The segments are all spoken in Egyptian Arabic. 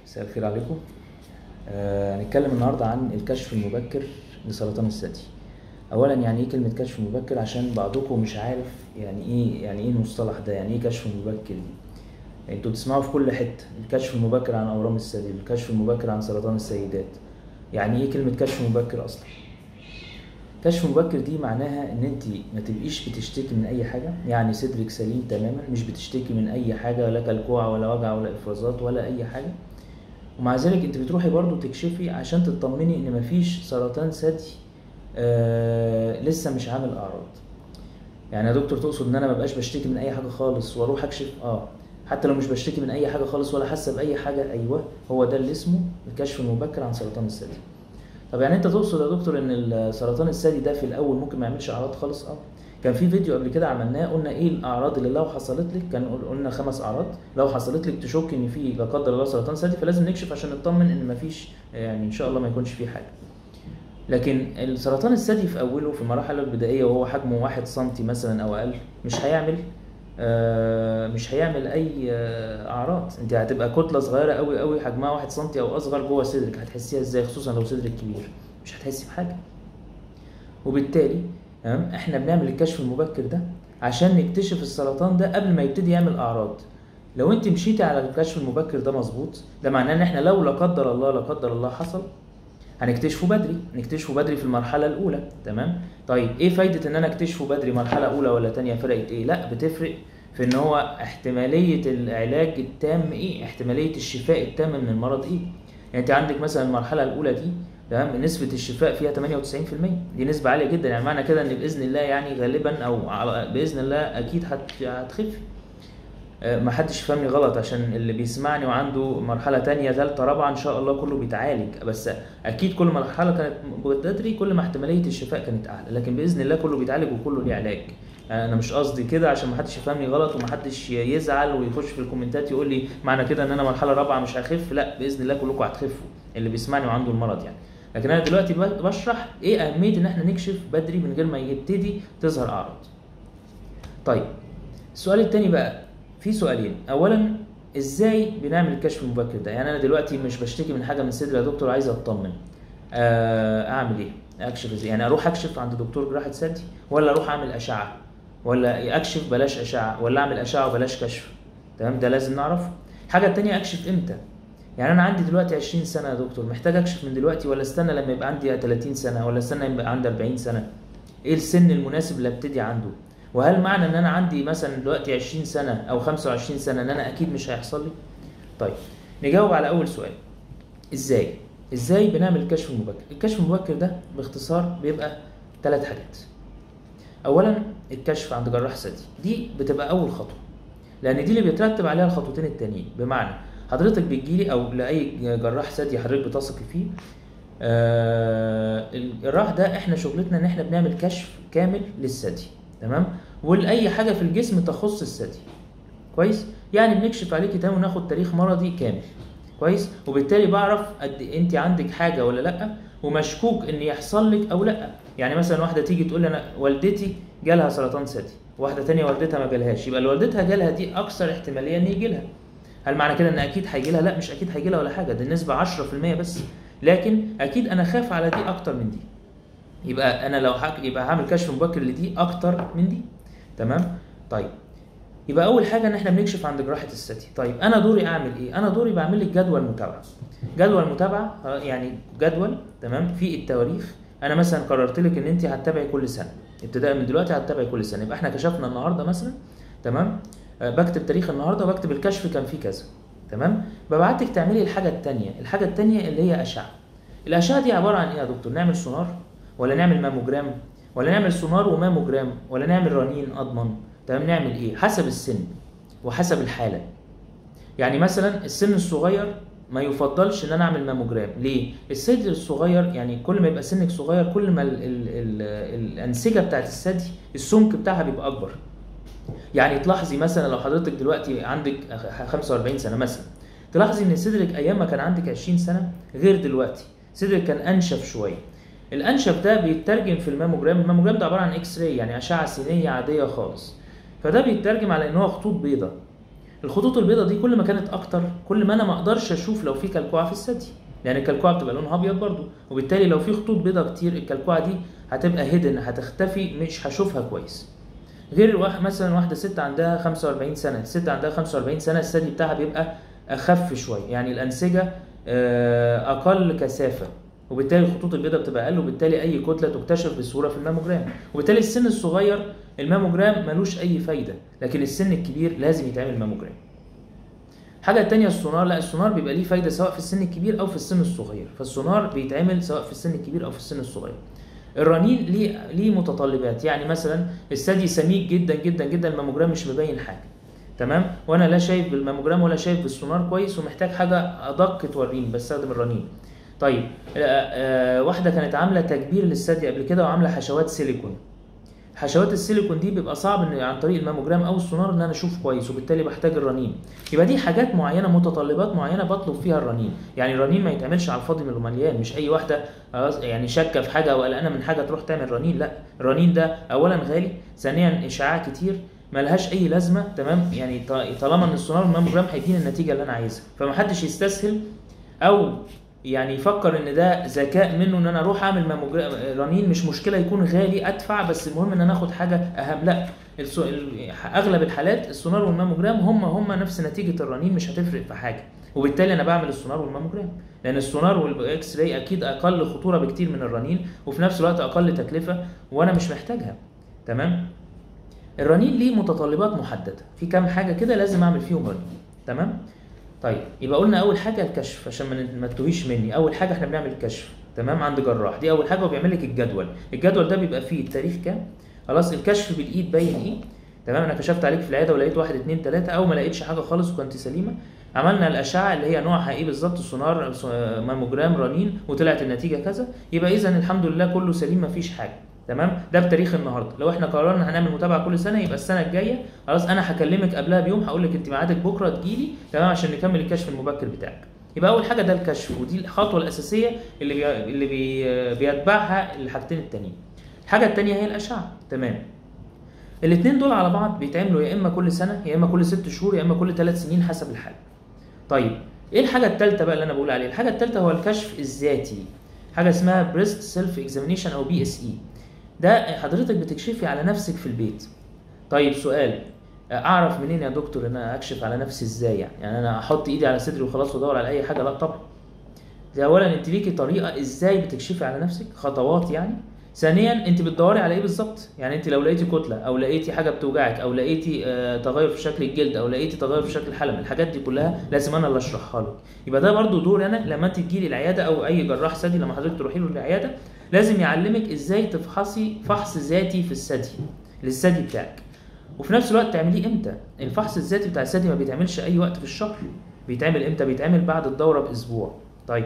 مساء الخير عليكم آه، هنتكلم النهارده عن الكشف المبكر لسرطان الثدي اولا يعني ايه كلمه كشف مبكر عشان بعضكم مش عارف يعني ايه يعني ايه المصطلح ده يعني ايه كشف مبكر دي يعني انتوا بتسمعوا في كل حته الكشف المبكر عن اورام الثدي الكشف المبكر عن سرطان السيدات يعني ايه كلمه كشف مبكر اصلا كشف مبكر دي معناها ان انت ما تبقيش بتشتكي من اي حاجه يعني صدرك سليم تماما مش بتشتكي من اي حاجه لا كلكوع ولا وجع ولا افرازات ولا اي حاجه ومع ذلك انت بتروحي برضو تكشفي عشان تطمني ان مفيش سرطان ثدي آه لسه مش عامل اعراض يعني يا دكتور تقصد ان انا مبقاش بشتكي من اي حاجه خالص واروح اكشف اه حتى لو مش بشتكي من اي حاجه خالص ولا حاسه باي حاجه ايوه هو ده اللي اسمه الكشف المبكر عن سرطان الثدي طب يعني انت تقصد يا دكتور ان سرطان الثدي ده في الاول ممكن ما يعملش اعراض خالص اه كان في فيديو قبل كده عملناه قلنا ايه الاعراض اللي لو حصلت لك كان قلنا خمس اعراض لو حصلت لك تشك ان في لا قدر الله سرطان ثدي فلازم نكشف عشان نطمن ان مفيش يعني ان شاء الله ما يكونش فيه حاجه لكن السرطان الثدي في اوله في المراحل البدائيه وهو حجمه واحد سنتي مثلا او اقل مش هيعمل آه مش هيعمل اي آه اعراض انت هتبقى كتله صغيره قوي قوي حجمها واحد سنتي او اصغر جوه صدرك هتحسيها ازاي خصوصا لو صدرك كبير مش هتحسي بحاجه وبالتالي تمام احنا بنعمل الكشف المبكر ده عشان نكتشف السرطان ده قبل ما يبتدي يعمل اعراض لو انت مشيتي على الكشف المبكر ده مظبوط ده معناه ان احنا لو لا قدر الله لا قدر الله حصل هنكتشفه بدري نكتشفه بدري في المرحله الاولى تمام طيب ايه فايده ان انا اكتشفه بدري مرحله اولى ولا تانية فرقت ايه لا بتفرق في ان هو احتماليه العلاج التام ايه احتماليه الشفاء التام من المرض ايه يعني انت عندك مثلا المرحله الاولى دي تمام نسبة الشفاء فيها 98% دي نسبة عالية جدا يعني معنى كده ان باذن الله يعني غالبا او باذن الله اكيد هتخف ما حدش يفهمني غلط عشان اللي بيسمعني وعنده مرحلة تانية ثالثة رابعة ان شاء الله كله بيتعالج بس اكيد كل مرحلة كانت بدري كل ما احتمالية الشفاء كانت اعلى لكن باذن الله كله بيتعالج وكله ليه علاج انا مش قصدي كده عشان ما حدش يفهمني غلط وما حدش يزعل ويخش في الكومنتات يقول لي معنى كده ان انا مرحلة رابعة مش هخف لا باذن الله كلكم هتخفوا اللي بيسمعني وعنده المرض يعني لكن انا دلوقتي بشرح ايه اهميه ان احنا نكشف بدري من غير ما يبتدي تظهر اعراض طيب السؤال التاني بقى في سؤالين اولا ازاي بنعمل الكشف المبكر ده يعني انا دلوقتي مش بشتكي من حاجه من صدري يا دكتور عايز اطمن اعمل ايه اكشف ازاي يعني اروح اكشف عند دكتور جراحه ثدي ولا اروح اعمل اشعه ولا اكشف بلاش اشعه ولا اعمل اشعه وبلاش كشف تمام ده لازم نعرفه الحاجه التانية اكشف امتى يعني انا عندي دلوقتي 20 سنه يا دكتور محتاج اكشف من دلوقتي ولا استنى لما يبقى عندي 30 سنه ولا استنى لما يبقى عندي 40 سنه ايه السن المناسب اللي ابتدي عنده وهل معنى ان انا عندي مثلا دلوقتي 20 سنه او 25 سنه ان انا اكيد مش هيحصل لي طيب نجاوب على اول سؤال ازاي ازاي بنعمل الكشف المبكر الكشف المبكر ده باختصار بيبقى ثلاث حاجات اولا الكشف عند جراح ثدي دي بتبقى اول خطوه لان دي اللي بيترتب عليها الخطوتين التانيين بمعنى حضرتك بتجيلي او لاي جراح ثدي حضرتك بتثقي فيه آه الجراح ده احنا شغلتنا ان احنا بنعمل كشف كامل للثدي تمام ولاي حاجه في الجسم تخص الثدي كويس يعني بنكشف عليكي تمام وناخد تاريخ مرضي كامل كويس وبالتالي بعرف قد انت عندك حاجه ولا لا ومشكوك ان يحصل لك او لا يعني مثلا واحده تيجي تقول لي انا والدتي جالها سرطان ثدي واحده تانية والدتها ما جالهاش يبقى اللي والدتها جالها دي اكثر احتماليه ان يجي لها هل معنى كده ان اكيد هيجي لها لا مش اكيد هيجي لها ولا حاجه دي النسبه 10% بس لكن اكيد انا خاف على دي اكتر من دي يبقى انا لو حك... يبقى هعمل كشف مبكر لدي اكتر من دي تمام طيب يبقى اول حاجه ان احنا بنكشف عند جراحه الثدي طيب انا دوري اعمل ايه انا دوري بعمل لك جدول متابعه جدول متابعه يعني جدول تمام في التواريخ انا مثلا قررت لك ان انت هتتابعي كل سنه ابتداء من دلوقتي هتتابعي كل سنه يبقى احنا كشفنا النهارده مثلا تمام بكتب تاريخ النهارده وبكتب الكشف كان فيه كذا تمام ببعتك تعملي الحاجه الثانيه الحاجه الثانيه اللي هي اشعه الاشعه دي عباره عن ايه يا دكتور نعمل سونار ولا نعمل ماموجرام ولا نعمل سونار وماموجرام ولا نعمل رنين اضمن تمام نعمل ايه حسب السن وحسب الحاله يعني مثلا السن الصغير ما يفضلش ان انا اعمل ماموجرام ليه الثدي الصغير يعني كل ما يبقى سنك صغير كل ما ال ال ال الانسجه بتاعت الثدي السمك بتاعها بيبقى اكبر يعني تلاحظي مثلا لو حضرتك دلوقتي عندك 45 سنه مثلا تلاحظي ان صدرك ايام ما كان عندك 20 سنه غير دلوقتي صدرك كان انشف شويه الانشف ده بيترجم في الماموجرام الماموجرام ده عباره عن اكس راي يعني اشعه سينيه عاديه خالص فده بيترجم على ان هو خطوط بيضاء الخطوط البيضاء دي كل ما كانت اكتر كل ما انا ما اقدرش اشوف لو في كلكوعه في الثدي لان الكلكوعه بتبقى لونها ابيض برضو وبالتالي لو في خطوط بيضاء كتير الكلكوعه دي هتبقى هيدن هتختفي مش هشوفها كويس غير واحد مثلا واحده ست عندها 45 سنه الست عندها 45 سنه الثدي بتاعها بيبقى اخف شويه يعني الانسجه آه، اقل كثافه وبالتالي الخطوط البيضاء بتبقى اقل وبالتالي اي كتله تكتشف بسهوله في الماموجرام وبالتالي السن الصغير الماموجرام ملوش اي فايده لكن السن الكبير لازم يتعمل ماموجرام الحاجه التانية السونار لا السونار بيبقى ليه فايده سواء في السن الكبير او في السن الصغير فالسونار بيتعمل سواء في السن الكبير او في السن الصغير الرنين ليه ليه متطلبات يعني مثلا الثدي سميك جدا جدا جدا الماموجرام مش مبين حاجه تمام وانا لا شايف بالماموجرام ولا شايف بالسونار كويس ومحتاج حاجه ادق توريني بستخدم الرنين طيب آه، آه، واحده كانت عامله تكبير للثدي قبل كده وعامله حشوات سيليكون حشوات السيليكون دي بيبقى صعب ان عن طريق الماموجرام او السونار ان انا اشوف كويس وبالتالي بحتاج الرنين يبقى دي حاجات معينه متطلبات معينه بطلب فيها الرنين يعني الرنين ما يتعملش على الفاضي من المليان مش اي واحده خلاص يعني شاكه في حاجه او قلقانه من حاجه تروح تعمل رنين لا الرنين ده اولا غالي ثانيا اشعاع كتير ملهاش اي لازمه تمام يعني ط- طالما ان السونار والماموجرام هيديني النتيجه اللي انا عايزها فمحدش يستسهل او يعني يفكر ان ده ذكاء منه ان انا اروح اعمل ماموجرام رنين مش مشكله يكون غالي ادفع بس المهم ان انا اخد حاجه اهم لا السو... ال- اغلب الحالات السونار والماموجرام هم هم نفس نتيجه الرنين مش هتفرق في حاجه وبالتالي انا بعمل السونار والماموجرام لان السونار والاكس راي اكيد اقل خطوره بكتير من الرنين وفي نفس الوقت اقل تكلفه وانا مش محتاجها تمام الرنين ليه متطلبات محدده في كام حاجه كده لازم اعمل فيهم رنين تمام طيب يبقى قلنا اول حاجه الكشف عشان ما ما تتوهيش مني اول حاجه احنا بنعمل الكشف تمام عند جراح دي اول حاجه وبيعمل لك الجدول الجدول ده بيبقى فيه التاريخ كام خلاص الكشف بالايد باين ايه تمام انا كشفت عليك في العياده ولقيت واحد اتنين تلاته او ما لقيتش حاجه خالص وكنت سليمه عملنا الاشعه اللي هي نوعها ايه بالظبط سونار س- ماموجرام رنين وطلعت النتيجه كذا يبقى اذا الحمد لله كله سليم مفيش حاجه تمام ده بتاريخ النهارده لو احنا قررنا هنعمل متابعه كل سنه يبقى السنه الجايه خلاص انا هكلمك قبلها بيوم هقول لك انت ميعادك بكره تجيلي تمام عشان نكمل الكشف المبكر بتاعك يبقى اول حاجه ده الكشف ودي الخطوه الاساسيه اللي بي... اللي بي... بيتبعها الحاجتين التانيين الحاجه التانيه هي الاشعه تمام الاثنين دول على بعض بيتعملوا يا اما كل سنه يا اما كل ست شهور يا اما كل ثلاث سنين حسب الحاله طيب ايه الحاجه الثالثه بقى اللي انا بقول عليها الحاجه الثالثه هو الكشف الذاتي حاجه اسمها بريست سيلف اكزامينيشن او بي اس اي ده حضرتك بتكشفي على نفسك في البيت طيب سؤال اعرف منين يا دكتور ان انا اكشف على نفسي ازاي يعني يعني انا احط ايدي على صدري وخلاص وادور على اي حاجه لا طبعا ده اولا انت ليكي طريقه ازاي بتكشفي على نفسك خطوات يعني ثانيا انت بتدوري على ايه بالظبط يعني انت لو لقيتي كتله او لقيتي حاجه بتوجعك او لقيتي آه تغير في شكل الجلد او لقيتي تغير في شكل الحلم الحاجات دي كلها لازم انا اللي اشرحها لك يبقى ده برضو دور انا لما انت تجيلي العياده او اي جراح ثدي لما حضرتك تروحي له العياده لازم يعلمك ازاي تفحصي فحص ذاتي في الثدي للثدي بتاعك وفي نفس الوقت تعمليه امتى الفحص الذاتي بتاع الثدي ما بيتعملش اي وقت في الشهر بيتعمل امتى بيتعمل بعد الدوره باسبوع طيب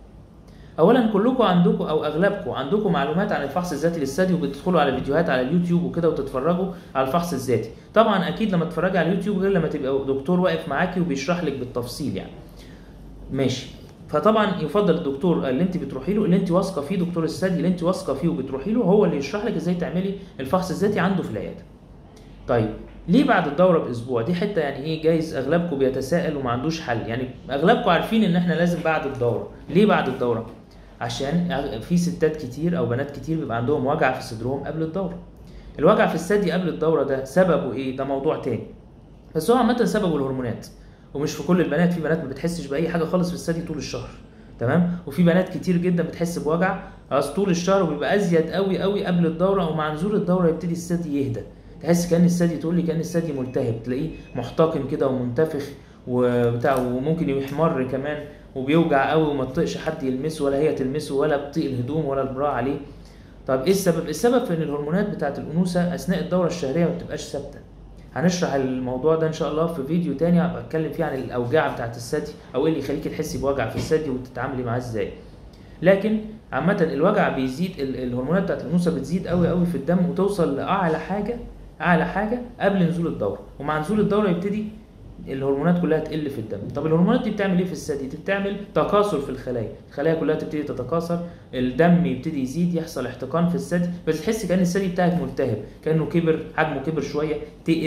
اولا كلكم عندكم او اغلبكم عندكم معلومات عن الفحص الذاتي للثدي وبتدخلوا على فيديوهات على اليوتيوب وكده وتتفرجوا على الفحص الذاتي طبعا اكيد لما تتفرجي على اليوتيوب غير لما تبقى دكتور واقف معاكي وبيشرح لك بالتفصيل يعني ماشي فطبعا يفضل الدكتور اللي انت بتروحي له اللي انت واثقه فيه دكتور الثدي اللي انت واثقه فيه وبتروحي له هو اللي يشرح لك ازاي تعملي الفحص الذاتي عنده في العياده طيب ليه بعد الدوره باسبوع دي حته يعني ايه جايز اغلبكم بيتساءل وما عندوش حل يعني اغلبكم عارفين ان احنا لازم بعد الدوره ليه بعد الدوره عشان في ستات كتير او بنات كتير بيبقى عندهم وجع في صدرهم قبل الدوره الوجع في الثدي قبل الدوره ده سببه ايه ده موضوع تاني بس هو عامه سببه الهرمونات ومش في كل البنات في بنات ما بتحسش باي حاجه خالص في الثدي طول الشهر تمام وفي بنات كتير جدا بتحس بوجع خلاص طول الشهر وبيبقى ازيد قوي قوي قبل الدوره ومع نزول الدوره يبتدي الثدي يهدى تحس كان الثدي تقول لي كان الثدي ملتهب تلاقيه محتقن كده ومنتفخ وبتاع وممكن يحمر كمان وبيوجع قوي وما تطيقش حد يلمسه ولا هي تلمسه ولا بتطيق الهدوم ولا البراء عليه طب ايه السبب السبب في ان الهرمونات بتاعه الانوثه اثناء الدوره الشهريه ما بتبقاش ثابته هنشرح الموضوع ده ان شاء الله في فيديو تاني هبقى اتكلم فيه عن الاوجاع بتاعه الثدي او ايه اللي يخليكي تحسي بوجع في الثدي وتتعاملي معاه ازاي لكن عامة الوجع بيزيد الهرمونات بتاعت الانوثه بتزيد قوي قوي في الدم وتوصل لاعلى حاجه اعلى حاجه قبل نزول الدوره ومع نزول الدوره يبتدي الهرمونات كلها تقل في الدم طب الهرمونات دي بتعمل ايه في الثدي دي بتعمل تكاثر في الخلايا الخلايا كلها تبتدي تتكاثر الدم يبتدي يزيد يحصل احتقان في الثدي بس تحس كان الثدي بتاعك ملتهب كانه كبر حجمه كبر شويه تقل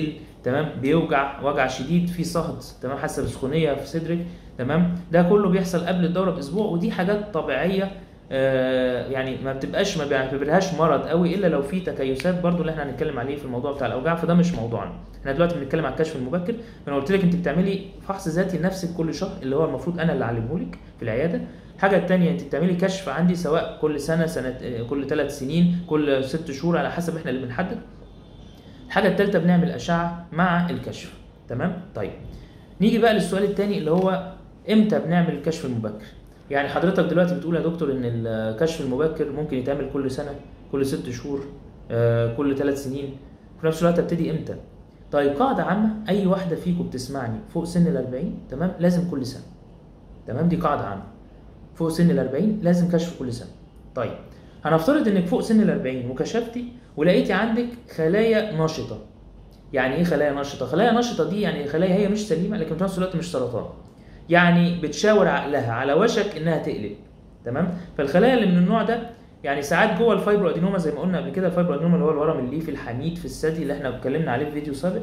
تمام بيوجع وجع شديد في صهد تمام حاسه بسخونيه في صدرك تمام ده كله بيحصل قبل الدوره باسبوع ودي حاجات طبيعيه آه، يعني ما بتبقاش ما بيعتبرهاش مرض قوي الا لو في تكيسات برضو اللي احنا هنتكلم عليه في الموضوع بتاع الاوجاع فده مش موضوعنا احنا دلوقتي بنتكلم على الكشف المبكر انا قلت لك انت بتعملي فحص ذاتي لنفسك كل شهر اللي هو المفروض انا اللي اعلمه لك في العياده الحاجه الثانيه انت بتعملي كشف عندي سواء كل سنه سنه آه، كل ثلاث سنين كل ست شهور على حسب احنا اللي بنحدد الحاجه الثالثه بنعمل اشعه مع الكشف تمام طيب نيجي بقى للسؤال الثاني اللي هو امتى بنعمل الكشف المبكر يعني حضرتك دلوقتي بتقول يا دكتور ان الكشف المبكر ممكن يتعمل كل سنه كل ست شهور آه، كل ثلاث سنين في نفس الوقت ابتدي امتى طيب قاعده عامه اي واحده فيكم بتسمعني فوق سن ال 40 تمام لازم كل سنه تمام دي قاعده عامه فوق سن ال 40 لازم كشف كل سنه طيب هنفترض انك فوق سن ال 40 وكشفتي ولقيتي عندك خلايا نشطه يعني ايه خلايا نشطه خلايا نشطه دي يعني خلايا هي مش سليمه لكن في نفس الوقت مش سرطان يعني بتشاور عقلها على وشك انها تقلب تمام فالخلايا اللي من النوع ده يعني ساعات جوه الفايبرو ادينوما زي ما قلنا قبل كده الفايبرو ادينوما اللي هو الورم الليفي الحميد في الثدي اللي احنا اتكلمنا عليه في فيديو سابق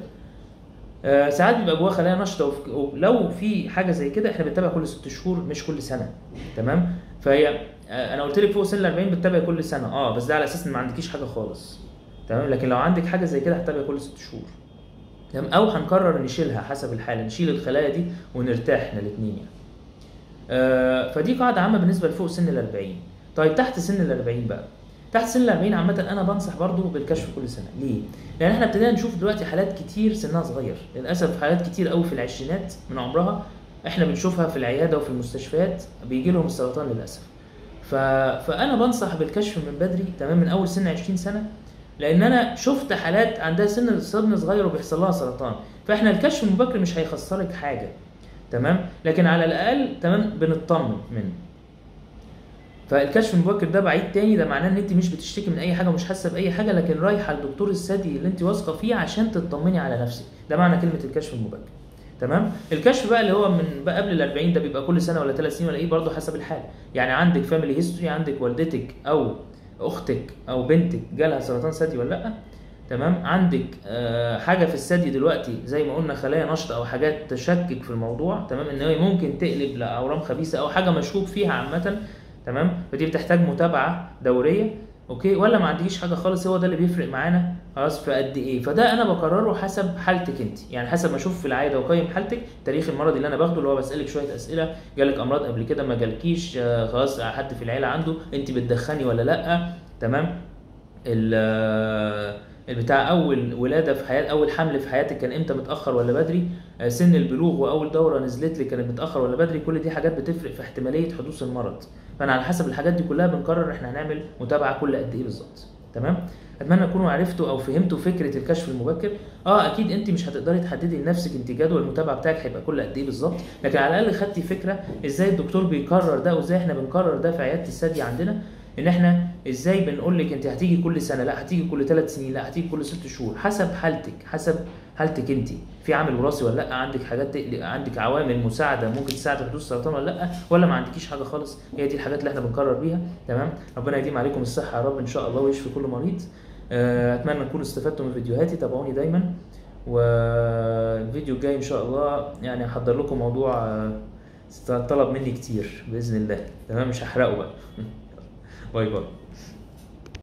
آه، ساعات بيبقى جواه خلايا نشطه وف- ولو في حاجه زي كده احنا بنتابع كل ست شهور مش كل سنه تمام فهي آه، انا قلت لك فوق سن ال 40 بتتابع كل سنه اه بس ده على اساس ان ما عندكيش حاجه خالص تمام لكن لو عندك حاجه زي كده هتتابع كل ست شهور تمام او هنقرر نشيلها حسب الحاله نشيل الخلايا دي ونرتاح احنا الاثنين يعني آه، فدي قاعده عامه بالنسبه لفوق سن ال 40 طيب تحت سن ال 40 بقى تحت سن ال 40 عامه انا بنصح برضو بالكشف كل سنه ليه لان احنا ابتدينا نشوف دلوقتي حالات كتير سنها صغير للاسف حالات كتير قوي في العشرينات من عمرها احنا بنشوفها في العياده وفي المستشفيات بيجي لهم السرطان للاسف ف... فانا بنصح بالكشف من بدري تمام من اول سن 20 سنه لان انا شفت حالات عندها سن سن صغير وبيحصل لها سرطان فاحنا الكشف المبكر مش هيخسرك حاجه تمام لكن على الاقل تمام بنطمن منه فالكشف المبكر ده بعيد تاني ده معناه ان انت مش بتشتكي من اي حاجه ومش حاسه باي حاجه لكن رايحه لدكتور الثدي اللي انت واثقه فيه عشان تطمني على نفسك ده معنى كلمه الكشف المبكر تمام الكشف بقى اللي هو من بقى قبل ال 40 ده بيبقى كل سنه ولا ثلاث سنين ولا ايه برضه حسب الحاله يعني عندك فاميلي هيستوري عندك والدتك او اختك او بنتك جالها سرطان ثدي ولا لا تمام عندك آه حاجه في الثدي دلوقتي زي ما قلنا خلايا نشطه او حاجات تشكك في الموضوع تمام ان هي ممكن تقلب لاورام خبيثه او حاجه مشكوك فيها عامه تمام فدي بتحتاج متابعه دوريه اوكي ولا ما عنديش حاجه خالص هو ده اللي بيفرق معانا خلاص في قد ايه فده انا بقرره حسب حالتك انت يعني حسب ما اشوف في العياده واقيم حالتك التاريخ المرضي اللي انا باخده اللي هو بسالك شويه اسئله جالك امراض قبل كده ما جالكيش آه، خلاص حد في العيله عنده انت بتدخني ولا لا تمام ال- البتاع اول ولاده في حياه اول حمل في حياتك كان امتى متاخر ولا بدري آه، سن البلوغ واول دوره نزلت لك كانت متاخر ولا بدري كل دي حاجات بتفرق في احتماليه حدوث المرض فانا على حسب الحاجات دي كلها بنقرر احنا هنعمل متابعه كل قد ايه بالظبط تمام اتمنى تكونوا عرفتوا او فهمتوا فكره الكشف المبكر اه اكيد انت مش هتقدري تحددي لنفسك انت جدول المتابعه بتاعك هيبقى كل قد ايه بالظبط لكن على الاقل خدتي فكره ازاي الدكتور بيقرر ده وازاي احنا بنقرر ده في عياده الثدي عندنا ان احنا ازاي بنقول لك انت هتيجي كل سنه لا هتيجي كل ثلاث سنين لا هتيجي كل ست شهور حسب حالتك حسب حالتك انت في عامل وراثي ولا لا عندك حاجات تقلق عندك عوامل مساعده ممكن تساعد في حدوث السرطان ولا لا ولا ما عندكيش حاجه خالص هي دي الحاجات اللي احنا بنقرر بيها تمام ربنا يديم عليكم الصحه يا رب ان شاء الله ويشفي كل مريض آه، اتمنى تكونوا استفدتوا من فيديوهاتي تابعوني دايما والفيديو الجاي ان شاء الله يعني هحضر لكم موضوع آه، طلب مني كتير باذن الله تمام مش هحرقه بقى باي باي